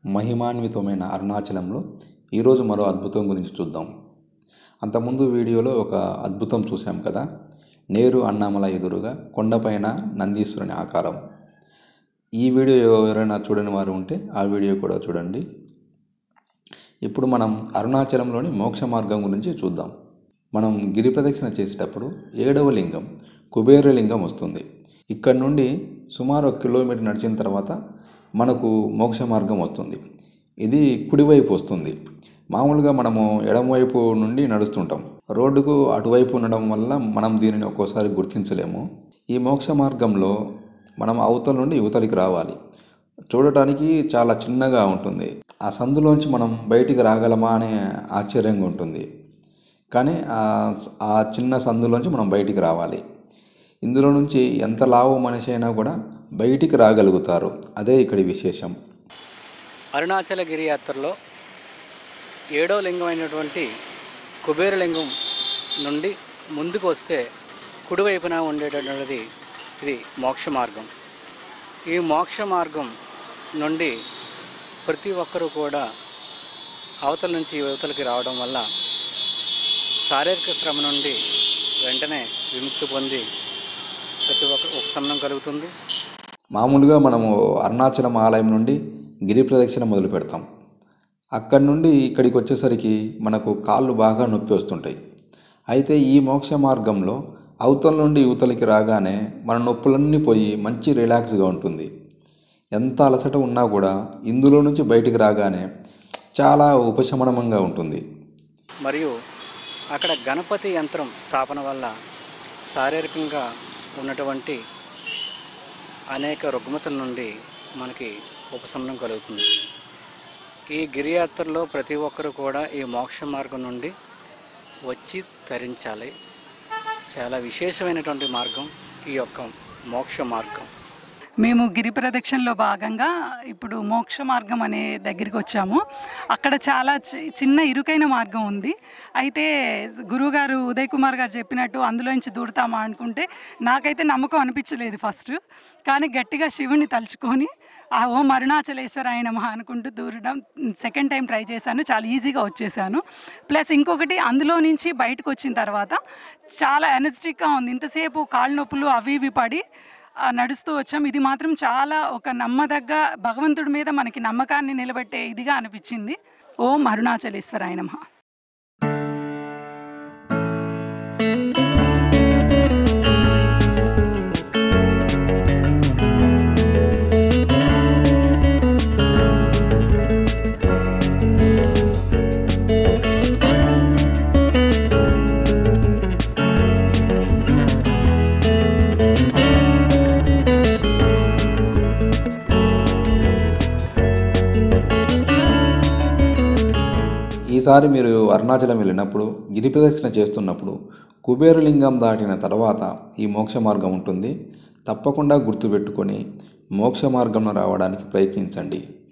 మహిమాన్వితమైన అరుణాచలంలో ఈరోజు మరో అద్భుతం గురించి చూద్దాం అంతకుముందు వీడియోలో ఒక అద్భుతం చూసాం కదా నేరు అన్నామల ఎదురుగా కొండపైన నందీశ్వరుని ఆకారం ఈ వీడియో ఎవరైనా చూడని వారు ఉంటే ఆ వీడియో కూడా చూడండి ఇప్పుడు మనం అరుణాచలంలోని మోక్ష మార్గం గురించి చూద్దాం మనం గిరి ప్రదక్షిణ చేసేటప్పుడు ఏడవ లింగం కుబేర లింగం వస్తుంది ఇక్కడ నుండి సుమారు ఒక కిలోమీటర్ నడిచిన తర్వాత మనకు మోక్ష మార్గం వస్తుంది ఇది కుడివైపు వస్తుంది మామూలుగా మనము ఎడమవైపు నుండి నడుస్తుంటాం రోడ్డుకు అటువైపు ఉండడం వల్ల మనం దీనిని ఒక్కోసారి గుర్తించలేము ఈ మోక్ష మార్గంలో మనం అవతల నుండి యువతలికి రావాలి చూడటానికి చాలా చిన్నగా ఉంటుంది ఆ సందులోంచి మనం బయటికి రాగలమా అనే ఆశ్చర్యంగా ఉంటుంది కానీ ఆ చిన్న సందులోంచి మనం బయటికి రావాలి ఇందులో నుంచి ఎంత లావు మనిషి అయినా కూడా బయటికి రాగలుగుతారు అదే ఇక్కడి విశేషం అరుణాచల గిరి యాత్రలో ఏడో లింగం అయినటువంటి కుబేరలింగం నుండి ముందుకు వస్తే కుడివైపున ఉండేటటువంటిది ఇది మోక్ష మార్గం ఈ మోక్ష మార్గం నుండి ప్రతి ఒక్కరూ కూడా అవతల నుంచి యువతలకి రావడం వల్ల శారీరక శ్రమ నుండి వెంటనే విముక్తి పొంది ప్రతి ఒక్క ఉపశమనం కలుగుతుంది మామూలుగా మనము అరుణాచలం ఆలయం నుండి గిరి ప్రదక్షిణ మొదలు పెడతాం అక్కడి నుండి ఇక్కడికి వచ్చేసరికి మనకు కాళ్ళు బాగా నొప్పి వస్తుంటాయి అయితే ఈ మోక్ష మార్గంలో అవతల నుండి యువతలకి రాగానే మన నొప్పులన్నీ పోయి మంచి రిలాక్స్గా ఉంటుంది ఎంత అలసట ఉన్నా కూడా ఇందులో నుంచి బయటికి రాగానే చాలా ఉపశమనంగా ఉంటుంది మరియు అక్కడ గణపతి యంత్రం స్థాపన వల్ల శారీరకంగా ఉన్నటువంటి అనేక రుగ్మతల నుండి మనకి ఉపశమనం కలుగుతుంది ఈ గిరియాత్రలో ప్రతి ఒక్కరు కూడా ఈ మోక్ష మార్గం నుండి వచ్చి తరించాలి చాలా విశేషమైనటువంటి మార్గం ఈ యొక్క మోక్ష మార్గం మేము గిరి ప్రదక్షిణలో భాగంగా ఇప్పుడు మోక్ష మార్గం అనే దగ్గరికి వచ్చాము అక్కడ చాలా చి- చిన్న ఇరుకైన మార్గం ఉంది అయితే గురువుగారు ఉదయ్ కుమార్ గారు చెప్పినట్టు అందులోంచి దూడతామా అనుకుంటే నాకైతే నమ్మకం అనిపించలేదు ఫస్ట్ కానీ గట్టిగా శివుని తలుచుకొని ఆ ఓం అరుణాచలేశ్వర ఆయన మహా అనుకుంటూ దూరడం సెకండ్ టైం ట్రై చేశాను చాలా ఈజీగా వచ్చేసాను ప్లస్ ఇంకొకటి అందులో నుంచి బయటకు వచ్చిన తర్వాత చాలా ఎనర్జెటిక్గా ఉంది ఇంతసేపు కాళ్ళ నొప్పులు అవి ఇవి పడి ఆ, నడుస్తూ వచ్చాం ఇది మాత్రం చాలా ఒక నమ్మదగ్గ భగవంతుడి మీద మనకి నమ్మకాన్ని నిలబెట్టే ఇదిగా అనిపించింది ఓం అరుణాచలేశ్వర ఆయన మహా ఈసారి మీరు అరుణాచలం వెళ్ళినప్పుడు గిరి ప్రదక్షిణ చేస్తున్నప్పుడు కుబేరలింగం దాటిన తర్వాత ఈ మోక్ష మార్గం ఉంటుంది తప్పకుండా గుర్తుపెట్టుకొని మోక్ష మార్గంలో రావడానికి ప్రయత్నించండి